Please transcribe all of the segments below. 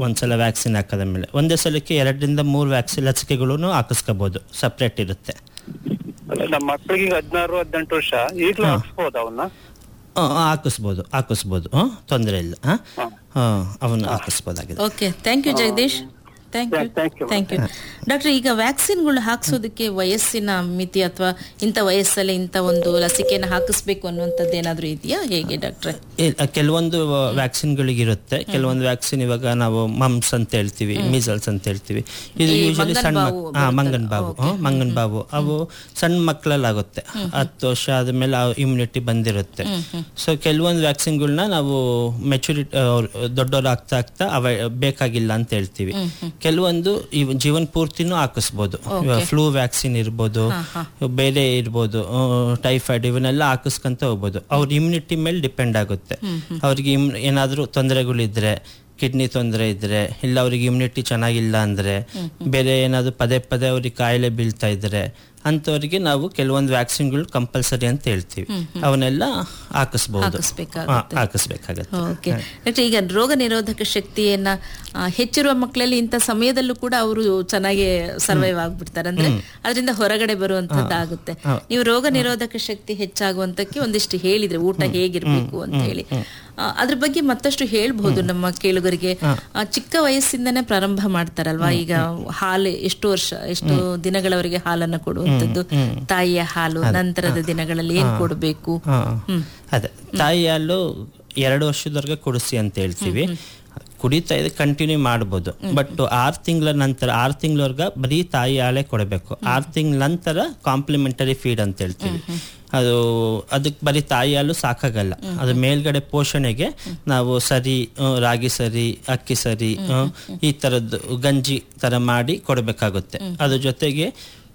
ಒಂದ್ಸಲ ವ್ಯಾಕ್ಸಿನ್ ಹಾಕದ ಮೇಲೆ ಒಂದೇ ಸಲಕ್ಕೆ ಎರಡರಿಂದ ಮೂರು ವ್ಯಾಕ್ಸಿನ್ ಲಸಿಕೆಗಳನ್ನು ಹಾಕಿಸ್ಕೋಬಹುದು ಸಪ್ರೇಟ್ ಇರುತ್ತೆ ಅಲ್ಲ, ನಮ್ಮ ಮಕ್ಕಳಿಗೆ ಈಗ ಹದಿನಾರು ಹದಿನೆಂಟು ವರ್ಷ ಈಗಲೂ ಹಾಕ್ಸ್ಬೋದ ಅವನ್ನ ಆ, ಹಾಕಿಸ್ಬೋದು ಹಾಕಿಸ್ಬೋದು ಹಾಂ ತೊಂದರೆ ಇಲ್ಲ ಹಾಂ ಹಾಂ ಅವನ್ನ ಹಾಕಿಸ್ಬೋದಾಗಿದೆ okay thank you Jagadish thank you Thank you, thank you doctor ಈಗ ವ್ಯಾಕ್ಸಿನ್ಗಳು ಹಾಕ್ಸೋದಕ್ಕೆ ವಯಸ್ಸಿನ ಮಿತಿ ಅಥವಾ ಇಂಥ ವಯಸ್ಸಲ್ಲಿ ಇಂಥ ಒಂದು ಲಸಿಕೆನ ಹಾಕಿಸ್ಬೇಕು ಅನ್ನುವಂಥದ್ದು ಏನಾದರೂ ಇದೆಯಾ ಹೇಗೆ ಡಾಕ್ಟ್ರೆ ಇಲ್ಲ, ಕೆಲವೊಂದು ವ್ಯಾಕ್ಸಿನ್ಗಳಿಗಿರುತ್ತೆ ಕೆಲವೊಂದು ವ್ಯಾಕ್ಸಿನ್ ಇವಾಗ ನಾವು ಮಮ್ಸ್ ಅಂತ ಹೇಳ್ತೀವಿ ಮೀಸಲ್ಸ್ ಅಂತ ಹೇಳ್ತೀವಿ ಇದು ಈ ಯೂಶಲಿ ಸಣ್ಣ ಮಂಗನ್ ಬಾವು ಮಕ್- ಹಾ ಮಂಗನ್ ಬಾವು ಹ್ಮ್, ಮಂಗನ್ ಬಾವು ಅವು ಸಣ್ಣ ಮಕ್ಕಳಲ್ಲಾಗುತ್ತೆ ಹತ್ತು ವರ್ಷ ಆದ್ಮೇಲೆ ಇಮ್ಯುನಿಟಿ ಬಂದಿರುತ್ತೆ ಸೊ ಕೆಲವೊಂದು ವ್ಯಾಕ್ಸಿನ್ಗಳನ್ನ ನಾವು ಮೆಚುರಿಟಿ ದೊಡ್ಡವ್ರು ಆಗ್ತಾ ಆಗ್ತಾ ಅವ ಬೇಕಾಗಿಲ್ಲ ಅಂತ ಹೇಳ್ತೀವಿ ಕೆಲವೊಂದು ಇವ್- ಜೀವನ್ ಪೂರ್ತಿನೂ ಹಾಕಿಸ್ಬೋದು ಫ್ಲೂ ವ್ಯಾಕ್ಸಿನ್ ಇರ್ಬೋದು ಬೇರೆ ಇರ್ಬೋದು ಟೈಫಾಯ್ಡ್ ಇವನ್ನೆಲ್ಲ ಹಾಕಿಸ್ಕೊಂತ ಹೋಗ್ಬೋದು ಅವ್ರ ಇಮ್ಯುನಿಟಿ ಮೇಲೆ ಡಿಪೆಂಡ್ ಆಗುತ್ತೆ ಅವ್ರಿಗೆ ಇಮ್ ಏನಾದರೂ ತೊಂದರೆಗಳಿದ್ರೆ ಕಿಡ್ನಿ ತೊಂದರೆ ಇದ್ರೆ ಇಲ್ಲ ಅವ್ರಿಗೆ ಇಮ್ಯುನಿಟಿ ಚೆನ್ನಾಗಿಲ್ಲ ಅಂದ್ರೆ ಬೇರೆ ಏನಾದ್ರು ಪದೇ ಪದೇ ಅವ್ರಿಗೆ ಕಾಯಿಲೆ ಬೀಳ್ತಾ ಇದ್ರೆ ಅಂಥವ್ರಿಗೆ ನಾವು ಕೆಲವೊಂದು ವ್ಯಾಕ್ಸಿನ್ಗಳು ಕಂಪಲ್ಸರಿ ಅಂತ ಹೇಳ್ತೀವಿ ಅವನ್ನೆಲ್ಲ ಹಾಕಿಸ್ಬೋದು ಹಾಕಿಸ್ಬೇಕಾಗುತ್ತೆ. ಹಾ, ಹಾಕಿಸ್ಬೇಕಾಗತ್ತೆ ಓಕೆ ಡಾಕ್ಟರ್ ಈಗ ರೋಗ ನಿರೋಧಕ ಶಕ್ತಿಯನ್ನ ಆ, ಹೆಚ್ಚಿರುವ ಮಕ್ಕಳಲ್ಲಿ ಇಂಥ ಸಮಯದಲ್ಲೂ ಕೂಡ ಅವರು ಚೆನ್ನಾಗಿ ಸರ್ವೈವ್ ಆಗ್ಬಿಡ್ತಾರೆ ಅಂದ್ರೆ ಅದರಿಂದ ಹೊರಗಡೆ ಬರುವಂತದ್ದು ಆಗುತ್ತೆ ನೀವು ರೋಗ ನಿರೋಧಕ ಶಕ್ತಿ ಹೆಚ್ಚಾಗುವಂತಕ್ಕೆ ಒಂದಿಷ್ಟು ಹೇಳಿದ್ರೆ ಊಟ ಹೇಗಿರ್ಬೇಕು ಅಂತ ಹೇಳಿ ಆ, ಅದ್ರ ಬಗ್ಗೆ ಮತ್ತಷ್ಟು ಹೇಳ್ಬಹುದು ನಮ್ಮ ಕೇಳುಗರಿಗೆ ಆ, ಚಿಕ್ಕ ವಯಸ್ಸಿಂದನೇ ಪ್ರಾರಂಭ ಮಾಡ್ತಾರಲ್ವಾ ಈಗ ಹಾಲು ಎಷ್ಟು ವರ್ಷ ಎಷ್ಟು ದಿನಗಳವರೆಗೆ ಹಾಲನ್ನ ಕೊಡುವಂತದ್ದು ತಾಯಿಯ ಹಾಲು ನಂತರದ ದಿನಗಳಲ್ಲಿ ಏನ್ ಕೊಡಬೇಕು ಹಾ. ಅದೇ ತಾಯಿ ಹಾಲು ಎರಡು ವರ್ಷದವರೆಗೆ ಕುಡಿಸಿ ಅಂತ ಹೇಳ್ತೀವಿ ಕುಡಿತಾ ಇದೆ ಕಂಟಿನ್ಯೂ ಮಾಡ್ಬೋದು ಬಟ್ ಆರು ತಿಂಗಳ ನಂತರ ಆರು ತಿಂಗಳವರೆಗೆ ಬರೀ ತಾಯಿ ಹಾಲೇ ಕೊಡಬೇಕು ಆರು ತಿಂಗಳ ನಂತರ ಕಾಂಪ್ಲಿಮೆಂಟರಿ ಫೀಡ್ ಅಂತ ಹೇಳ್ತೀವಿ ಅದು ಅದಕ್ಕೆ ಬರೀ ತಾಯಿ ಹಾಲು ಸಾಕಾಗಲ್ಲ ಅದು ಮೇಲ್ಗಡೆ ಪೋಷಣೆಗೆ ನಾವು ಸರಿ ಆ, ರಾಗಿ ಸರಿ ಅಕ್ಕಿ ಸರಿ ಆ, ಈ ಥರದ್ದು ಗಂಜಿ ಥರ ಮಾಡಿ ಕೊಡಬೇಕಾಗುತ್ತೆ ಅದ್ರ ಜೊತೆಗೆ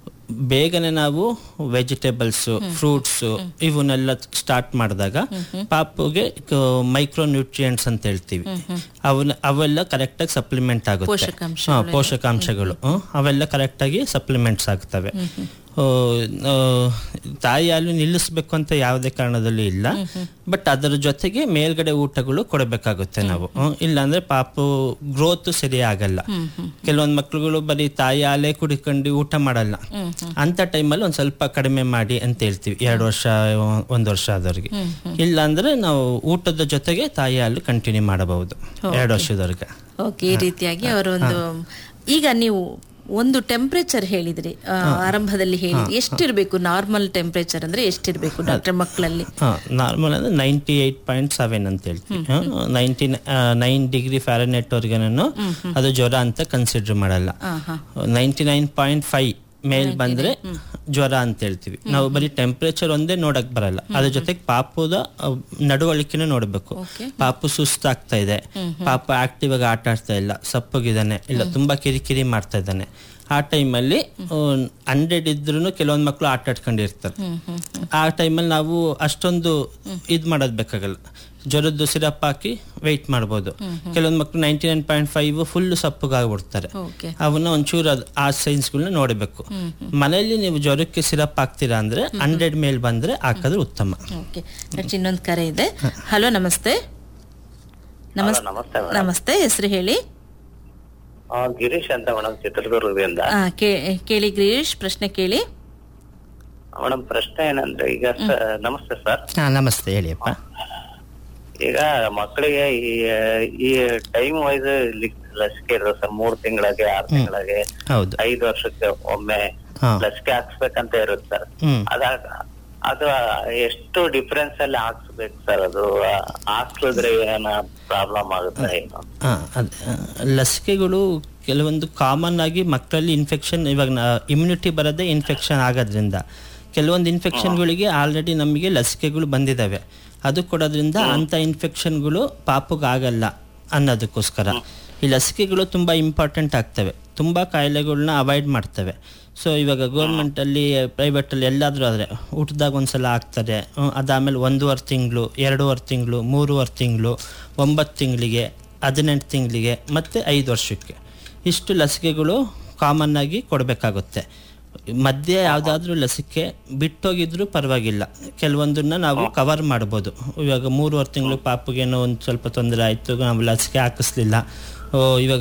ಬೇಗನೆ ನಾವು ವೆಜಿಟೇಬಲ್ಸ್ ಫ್ರೂಟ್ಸ್ ಇವನ್ನೆಲ್ಲ ಸ್ಟಾರ್ಟ್ ಮಾಡಿದಾಗ ಪಾಪುಗೆ ಮೈಕ್ರೋ ನ್ಯೂಟ್ರಿಯೆಂಟ್ಸ್ ಅಂತ ಹೇಳ್ತೀವಿ ಅವನ್ನ ಅವೆಲ್ಲ ಕರೆಕ್ಟಾಗಿ ಸಪ್ಲಿಮೆಂಟ್ ಆಗುತ್ತೆ ಪೋಷಕಾಂಶಗಳು ಹಾ, ಪೋಷಕಾಂಶಗಳು ಹ್ಮ್, ಅವೆಲ್ಲ ಕರೆಕ್ಟಾಗಿ ಸಪ್ಲಿಮೆಂಟ್ಸ್ ಆಗ್ತವೆ ಆ, ಆ, ತಾಯಿ ಹಾಲು ನಿಲ್ಲಿಸ್ಬೇಕು ಅಂತ ಯಾವುದೇ ಕಾರಣದಲ್ಲೂ ಇಲ್ಲ ಬಟ್ ಅದರ ಜೊತೆಗೆ ಮೇಲ್ಗಡೆ ಊಟಗಳು ಕೊಡಬೇಕಾಗುತ್ತೆ ನಾವು ಹ್ಮ್, ಇಲ್ಲಾಂದ್ರೆ ಪಾಪು ಗ್ರೋತ್ ಸರಿ ಆಗಲ್ಲ ಕೆಲವೊಂದು ಮಕ್ಳುಗಳು ಬರೀ ತಾಯಿ ಹಾಲೇ ಕುಡಿಕೊಂಡು ಊಟ ಮಾಡಲ್ಲ ಅಂತ ಟೈಮಲ್ಲಿ ಒಂದ್ ಸ್ವಲ್ಪ ಕಡಿಮೆ ಮಾಡಿ ಅಂತ ಹೇಳ್ತೀವಿ ಎರಡು ವರ್ಷ ಒಂದ್ ವರ್ಷ ಆದವ್ರಿಗೆ ಇಲ್ಲ ಅಂದ್ರೆ ನಾವು ಊಟದ ಜೊತೆಗೆ ತಾಯಿ ಹಾಲು ಕಂಟಿನ್ಯೂ ಮಾಡಬಹುದು ಎರಡು ವರ್ಷದವರೆಗೆ ಓಕೆ ಈ ರೀತಿಯಾಗಿ ಅವರ ಒಂದು ಈಗ ನೀವು ಒಂದು ಟೆಂಪರೇಚರ್ ಹೇಳಿದ್ರಿ ಆ, ಆರಂಭದಲ್ಲಿ ಹೇಳಿದ್ರಿ ಎಷ್ಟಿರ್ಬೇಕು ನಾರ್ಮಲ್ ಟೆಂಪರೇಚರ್ ಅಂದ್ರೆ ಎಷ್ಟಿರ್ಬೇಕು ಡಾಕ್ಟರ್ ಮಕ್ಕಳಲ್ಲಿ ನಾರ್ಮಲ್ ಅಂದ್ರೆ ನೈಂಟಿ ಏಟ್ ಪಾಯಿಂಟ್ ಸೆವೆನ್ ಅಂತ ಹೇಳ್ತೀವಿ ನೈಂಟಿ ನೈನ್ ಡಿಗ್ರಿ ಫ್ಯಾರನೆಟ್ ವರ್ಗನೂ ಅದು ಜ್ವರ ಅಂತ ಕನ್ಸಿಡರ್ ಮಾಡಲ್ಲ ನೈಂಟಿ ನೈನ್ ಪಾಯಿಂಟ್ ಫೈವ್ ಮೇಲ್ ಬಂದ್ರೆ ಜ್ವರ ಅಂತ ಹೇಳ್ತೀವಿ ನಾವು ಬರೀ ಟೆಂಪರೇಚರ್ ಒಂದೇ ನೋಡಕ್ ಬರಲ್ಲ ಅದ್ರ ಜೊತೆಗೆ ಪಾಪುದ ಅಹ್, ನಡವಳಿಕೆನೂ ನೋಡ್ಬೇಕು ಪಾಪು ಸುಸ್ತಾಗ್ತಾ ಇದೆ ಪಾಪ ಆಕ್ಟಿವ್ ಆಗಿ ಆಟ ಆಡ್ತಾ ಇಲ್ಲ ಸಪ್ಪಗಿದಾನೆ ಇಲ್ಲ ತುಂಬಾ ಕಿರಿಕಿರಿ ಮಾಡ್ತಾ ಇದ್ದಾನೆ ಆ ಟೈಮಲ್ಲಿ ಹಂಡ್ರೆಡ್ ಇದ್ರೂ ಕೆಲವೊಂದು ಮಕ್ಕಳು ಆಟ ಆಡ್ಕೊಂಡಿರ್ತಾರೆ ಆ ಟೈಮಲ್ಲಿ ನಾವು ಅಷ್ಟೊಂದು ಇದು ಮಾಡೋದು ಬೇಕಾಗಲ್ಲ ಜ್ವರದ್ದು ಸಿರಪ್ ಹಾಕಿ ವೆಯ್ಟ್ ಮಾಡ್ಬೋದು ಕೆಲವೊಂದು ಮಕ್ಕಳು ninety nine point five full ಸಪ್ಪಗಾಗ್ಬಿಡ್ತಾರೆ ಓಕೆ ಅವನ್ನ ಒಂಚೂರು ಅದು ಆ ಸೈನ್ಸ್ಗಳನ್ನ ನೋಡಬೇಕು ಮನೆಯಲ್ಲಿ ನೀವು ಜ್ವರಕ್ಕೆ ಸಿರಪ್ ಹಾಕ್ತೀರಾ ಅಂದ್ರೆ ಹಂಡ್ರೆಡ್ ಮೇಲ್ ಬಂದ್ರೆ ಹಾಕಿದ್ರೆ ಉತ್ತಮ ಓಕೆ ನೆಕ್ಸ್ಟ್ ಇನ್ನೊಂದು ಕರೆ ಇದೆ ಹಲೋ ನಮಸ್ತೆ ನಮಸ್ ನಮಸ್ತೆ ನಮಸ್ತೆ ಹೆಸರು ಹೇಳಿ ಆ, ಗಿರೀಶ್ ಅಂತ ಮೇಡಮ್ ಚಿತ್ರದುರ್ಗದಿಂದ ಆ, ಕೇ- ಕೇಳಿ ಗಿರೀಶ್ ಪ್ರಶ್ನೆ ಕೇಳಿ ಮೇಡಮ್ ಪ್ರಶ್ನೆ ಏನಂದ್ರೆ ಈಗ ಸ- ನಮಸ್ತೆ ಸರ್ ಹಾ ನಮಸ್ತೆ ಹೇಳಿಯಪ್ಪ ಈಗ ಮಕ್ಕಳಿಗೆ ಈ ಈ ಟೈಮ್ ವೈಸ್ ಲಸಿಕೆ ಇರೋದು ಸರ್ ಮೂರ್ ತಿಂಗಳಿಗೆ ಆರ್ ತಿಂಗಳಿಗೆ ಹೌದು ಐದು ವರ್ಷಕ್ಕೆ ಒಮ್ಮೆ ಹಾ. ಲಸಿಕೆ ಹಾಕ್ಸ್ಬೇಕಂತ ಇರುತ್ತೆ ಸರ್ ಹ್ಮ್ ಅದ ಅದು ಎಷ್ಟು ಡಿಫ್ರೆನ್ಸ್ ಅಲ್ಲಿ ಹಾಕ್ಸ್ಬೇಕು ಸರ್ ಅದು ಹಾಕ್ಸಿದ್ರೆ ಏನ ಪ್ರಾಬ್ಲಮ್ ಆಗುತ್ತೆ ಏನು ಆ, ಅದ್- ಆ, ಲಸಿಕೆಗಳು ಕೆಲವೊಂದು ಕಾಮನ್ ಆಗಿ ಮಕ್ಕಳಲ್ಲಿ ಇನ್ಫೆಕ್ಷನ್ ಇವಾಗ ಇಮ್ಯುನಿಟಿ ಬರೋದೇ ಇನ್ಫೆಕ್ಷನ್ ಆಗೋದ್ರಿಂದ ಕೆಲವೊಂದು ಇನ್ಫೆಕ್ಷನ್ಗಳಿಗೆ ಆಲ್ರೆಡಿ ನಮಗೆ ಲಸಿಕೆಗಳು ಬಂದಿದ್ದಾವೆ ಅದು ಕೊಡೋದ್ರಿಂದ ಅಂಥ ಇನ್ಫೆಕ್ಷನ್ಗಳು ಪಾಪುಗಾಗಲ್ಲ ಅನ್ನೋದಕ್ಕೋಸ್ಕರ ಈ ಲಸಿಕೆಗಳು ತುಂಬ ಇಂಪಾರ್ಟೆಂಟ್ ಆಗ್ತವೆ ತುಂಬ ಕಾಯಿಲೆಗಳನ್ನ ಅವಾಯ್ಡ್ ಮಾಡ್ತವೆ ಸೊ ಇವಾಗ ಗೌರ್ಮೆಂಟಲ್ಲಿ ಪ್ರೈವೇಟಲ್ಲಿ ಎಲ್ಲಾದರೂ ಆದರೆ ಊಟದಾಗ ಒಂದ್ಸಲ ಹಾಕ್ತಾರೆ ಹ್ಮ್, ಅದಾದಮೇಲೆ ಒಂದೂವರೆ ತಿಂಗಳು ಎರಡೂವರೆ ತಿಂಗಳು ಮೂರುವರೆ ತಿಂಗಳು ಒಂಬತ್ತು ತಿಂಗಳಿಗೆ ಹದಿನೆಂಟು ತಿಂಗಳಿಗೆ ಮತ್ತು ಐದು ವರ್ಷಕ್ಕೆ ಇಷ್ಟು ಲಸಿಕೆಗಳು ಕಾಮನ್ ಆಗಿ ಕೊಡಬೇಕಾಗುತ್ತೆ ಮಧ್ಯೆ ಯಾವುದಾದ್ರೂ ಲಸಿಕೆ ಬಿಟ್ಟೋಗಿದ್ರೂ ಪರವಾಗಿಲ್ಲ ಕೆಲವೊಂದನ್ನ ನಾವು ಕವರ್ ಮಾಡ್ಬೋದು ಇವಾಗ ಮೂರುವರೆ ತಿಂಗಳು ಪಾಪುಗೇನೋ ಒಂದು ಸ್ವಲ್ಪ ತೊಂದರೆ ಆಯಿತು ನಾವು ಲಸಿಕೆ ಹಾಕಿಸ್ಲಿಲ್ಲ ಓ, ಇವಾಗ